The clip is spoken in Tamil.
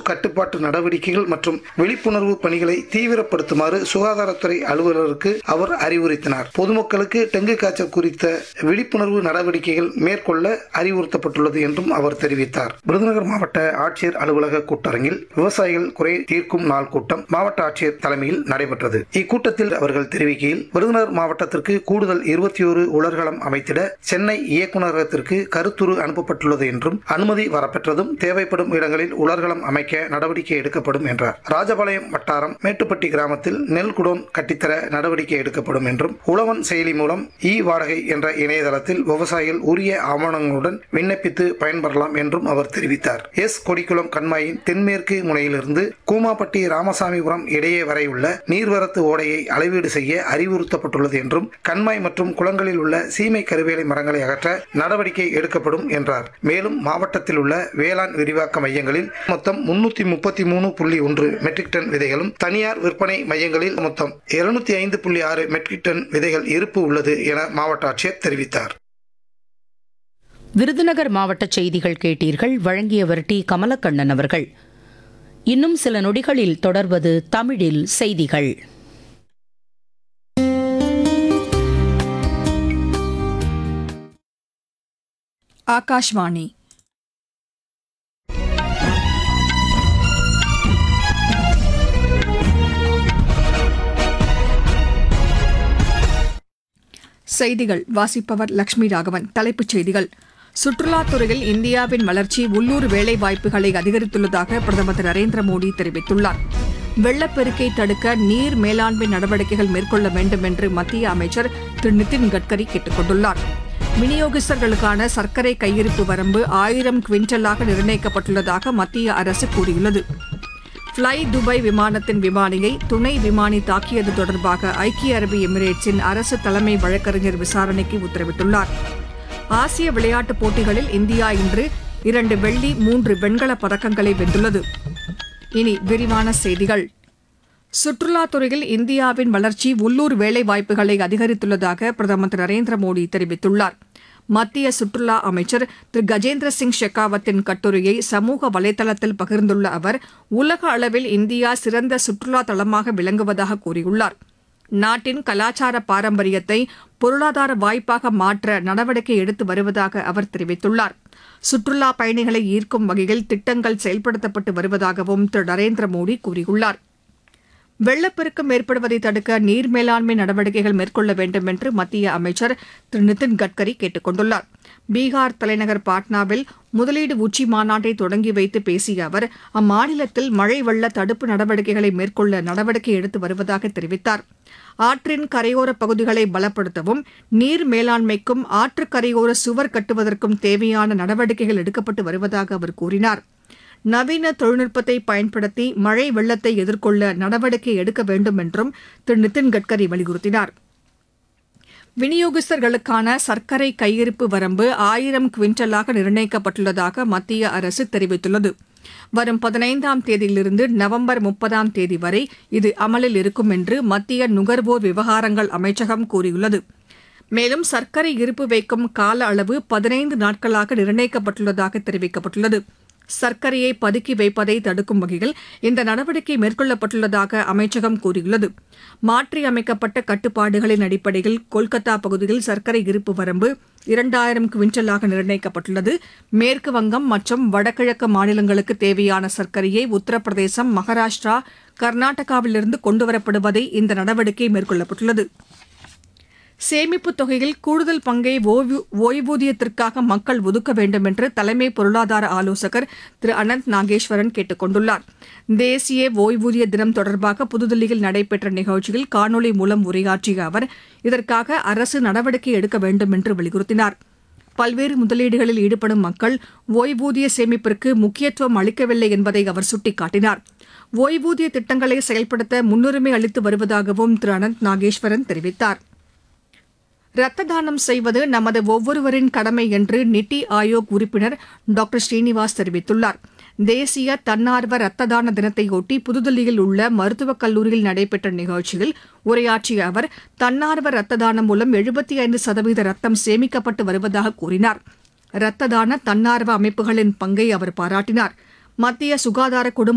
கட்டுப்பாட்டு நடவடிக்கைகள் மற்றும் விழிப்புணர்வு பணிகளை தீவிரப்படுத்துமாறு சுகாதாரத்துறை அலுவலருக்கு அவர் அறிவுறுத்தினார் பொதுமக்களுக்கு டெங்கு காய்ச்சல் குறித்த விழிப்புணர்வு நடவடிக்கைகள் மேற்கொள்ள அறிவுறுத்தப்பட்டுள்ளது என்றும் அவர் தெரிவித்தார் விருதுநகர் மாவட்ட ஆட்சியர் அலுவலக கூட்டரங்கில் விவசாயிகள் குறை தீர்க்கும் நாள் கூட்டம் மாவட்ட ஆட்சியர் தலைமையில் நடைபெற்றது இக்கூட்டத்தில் அவர்கள் தெரிவிக்கையில் விருதுநகர் மாவட்டத்திற்கு கூடுதல் இருபத்தி ஒரு உலர்களம் அமைத்திட சென்னை இயக்குநரகத்திற்கு கருத்துரு அனுப்பப்பட்டுள்ளது என்றும் அனுமதி வரப்பெற்றதும் தேவைப்படும் இடங்களில் உலர்களம் அமைக்க நடவடிக்கை எடுக்கப்படும் என்றார் ராஜபாளையம் வட்டாரம் மேட்டுப்பட்டி கிராமத்தில் நெல் குடோன் கட்டித்தர நடவடிக்கை எடுக்கப்படும் என்றும் உழவன் செயலி மூலம் இ வாடகை என்ற இணையதளத்தில் விவசாயிகள் உரிய ஆவணங்களுடன் விண்ணப்பித்து பயன்பெறலாம் என்றும் அவர் தெரிவித்தார் எஸ் கொடிக்குளம் கண்மாயின் தென்மேற்கு முனையிலிருந்து கூமாப்பட்டி ராமசாமிபுரம் இடையே வரை உள்ள நீர்வரத்து ஓடையை அளவீடு செய்ய அறிவுறுத்தப்பட்டுள்ளது என்றும் கண்மாய் மற்றும் குளங்களில் உள்ள சீமை கருவேலை மரங்களை அகற்ற நடவடிக்கை எடுக்கப்படும் என்றார் மேலும் மாவட்டத்தில் உள்ள வேளாண் விரிவாக்க மையங்களில் மொத்தம் முன்னூத்தி முப்பத்தி மூணு புள்ளி ஒன்று மெட்ரிக் டன் விதைகளும் தனியார் விற்பனை மையங்களில் மொத்தம் இருநூத்தி ஐந்து புள்ளி ஆறு மெட்ரிக் டன் விதைகள் இருப்பு உள்ளது என மாவட்ட ஆட்சியர் தெரிவித்தார் விருதுநகர் மாவட்ட செய்திகள் கேட்டீர்கள் வழங்கியவர் டி கமலக்கண்ணன் அவர்கள் இன்னும் சில நொடிகளில் தொடர்வது தமிழில் செய்திகள் ஆகாஷ்வாணி செய்திகள் வாசிப்பவர் லட்சுமி ராகவன் தலைப்புச் செய்திகள் சுற்றுலாத் துறையில் இந்தியாவின் வளர்ச்சி உள்ளூர் வேலைவாய்ப்புகளை அதிகரித்துள்ளதாக பிரதமர் திரு நரேந்திர மோடி தெரிவித்துள்ளார் வெள்ளப்பெருக்கை தடுக்க நீர் மேலாண்மை நடவடிக்கைகள் மேற்கொள்ள வேண்டும் என்று மத்திய அமைச்சர் திரு நிதின் கட்கரி கேட்டுக் கொண்டுள்ளார் விநியோகஸ்தர்களுக்கான சர்க்கரை கையிருப்பு வரம்பு ஆயிரம் குவிண்டலாக நிர்ணயிக்கப்பட்டுள்ளதாக மத்திய அரசு கூறியுள்ளது ஃப்ளை துபாய் விமானத்தின் விமானியை துணை விமானி தாக்கியது தொடர்பாக ஐக்கிய அரபு எமிரேட்ஸின் அரசு தலைமை வழக்கறிஞர் விசாரணைக்கு உத்தரவிட்டுள்ளார் ஆசிய விளையாட்டுப் போட்டிகளில் இந்தியா இன்று இரண்டு வெள்ளி மூன்று வெண்கலப் பதக்கங்களை வென்றுள்ளது இனி விரிவான செய்திகள் சுற்றுலாத் துறையில் இந்தியாவின் வளர்ச்சி உள்ளூர் வேலைவாய்ப்புகளை அதிகரித்துள்ளதாக பிரதமர் திரு நரேந்திர மோடி தெரிவித்துள்ளார் மத்திய சுற்றுலா அமைச்சர் திரு கஜேந்திர சிங் ஷெகாவத்தின் கட்டுரையை சமூக வலைதளத்தில் பகிர்ந்துள்ள அவர் உலக அளவில் இந்தியா சிறந்த சுற்றுலா தளமாக விளங்குவதாக கூறியுள்ளார் நாட்டின் கலாச்சார பாரம்பரியத்தை பொருளாதார வாய்ப்பாக மாற்ற நடவடிக்கை எடுத்து வருவதாக அவர் தெரிவித்துள்ளார் சுற்றுலா பயணிகளை ஈர்க்கும் வகையில் திட்டங்கள் செயல்படுத்தப்பட்டு வருவதாகவும் திரு நரேந்திர மோடி கூறியுள்ளார் வெள்ளப்பெருக்கம் ஏற்படுவதை தடுக்க நீர் மேலாண்மை நடவடிக்கைகள் மேற்கொள்ள வேண்டும் என்று மத்திய அமைச்சர் திரு நிதின் கட்கரி கேட்டுக் கொண்டுள்ளார் பீகார் தலைநகர் பாட்னாவில் முதலீடு உச்சி மாநாட்டை தொடங்கி வைத்து பேசிய அவர் அம்மாநிலத்தில் மழை வெள்ள தடுப்பு நடவடிக்கைகளை மேற்கொள்ள நடவடிக்கை எடுத்து வருவதாக தெரிவித்தார் ஆற்றின் கரையோர பகுதிகளை பலப்படுத்தவும் நீர் மேலாண்மைக்கும் ஆற்று கரையோர சுவர் கட்டுவதற்கும் தேவையான நடவடிக்கைகள் எடுக்கப்பட்டு வருவதாக அவர் கூறினார் நவீன தொழில்நுட்பத்தை பயன்படுத்தி மழை வெள்ளத்தை எதிர்கொள்ள நடவடிக்கை எடுக்க வேண்டும் என்றும் திரு நிதின் கட்கரி வலியுறுத்தினார் விநியோகஸ்தர்களுக்கான சர்க்கரை கையிருப்பு வரம்பு ஆயிரம் குவிண்டலாக நிர்ணயிக்கப்பட்டுள்ளதாக மத்திய அரசு தெரிவித்துள்ளது வரும் பதினைந்தாம் தேதியிலிருந்து நவம்பர் முப்பதாம் தேதி வரை இது அமலில் இருக்கும் என்று மத்திய நுகர்வோர் விவகாரங்கள் அமைச்சகம் கூறியுள்ளது மேலும் சர்க்கரை இருப்பு வைக்கும் கால அளவு பதினைந்து நாட்களாக நிர்ணயிக்கப்பட்டுள்ளதாக தெரிவிக்கப்பட்டுள்ளது சர்க்கரையை பதுக்கி வைப்பதை தடுக்கும் வகையில் இந்த நடவடிக்கை மேற்கொள்ளப்பட்டுள்ளதாக அமைச்சகம் கூறியுள்ளது மாற்றியமைக்கப்பட்ட கட்டுப்பாடுகளின் அடிப்படையில் கொல்கத்தா பகுதியில் சர்க்கரை இருப்பு வரம்பு இரண்டாயிரம் குவிண்டலாக நிர்ணயிக்கப்பட்டுள்ளது மேற்கு வங்கம் மற்றும் வடகிழக்கு மாநிலங்களுக்கு தேவையான சர்க்கரையை உத்தரப்பிரதேசம் மகாராஷ்டிரா கர்நாடகாவிலிருந்து கொண்டுவரப்படுவதை இந்த நடவடிக்கை மேற்கொள்ளப்பட்டுள்ளது சேமிப்புத் தொகையில் கூடுதல் பங்கை ஓய்வு- ஓய்வூதியத்திற்காக மக்கள் ஒதுக்க வேண்டும் என்று தலைமை பொருளாதார ஆலோசகர் திரு அனந்த் நாகேஸ்வரன் கேட்டுக் கொண்டுள்ளார் தேசிய ஓய்வூதிய தினம் தொடர்பாக புதுதில்லியில் நடைபெற்ற நிகழ்ச்சியில் காணொலி மூலம் உரையாற்றிய அவர் இதற்காக அரசு நடவடிக்கை எடுக்க வேண்டும் என்று வலியுறுத்தினார் பல்வேறு முதலீடுகளில் ஈடுபடும் மக்கள் ஓய்வூதிய சேமிப்பிற்கு முக்கியத்துவம் அளிக்கவில்லை என்பதை அவர் சுட்டிக்காட்டினார் ஓய்வூதிய திட்டங்களை செயல்படுத்த முன்னுரிமை அளித்து வருவதாகவும் திரு அனந்த் நாகேஸ்வரன் தெரிவித்தார் ரத்த தானம் செய்வது நமது ஒவ்வொருவரின் கடமை என்று நித்தி ஆயோக் உறுப்பினர் டாக்டர் ஸ்ரீனிவாஸ் தெரிவித்துள்ளார் தேசிய தன்னார்வ ரத்த தான தினத்தையொட்டி புதுதில்லியில் உள்ள மருத்துவக் கல்லூரியில் நடைபெற்ற நிகழ்ச்சியில் உரையாற்றிய அவர் தன்னார்வ ரத்த தானம் மூலம் எழுபத்தி ஐந்து சதவீத ரத்தம் சேமிக்கப்பட்டு வருவதாக கூறினார் ரத்த தான தன்னார்வ அமைப்புகளின் பங்கை அவர் பாராட்டினார் மத்திய சுகாதார குடும்ப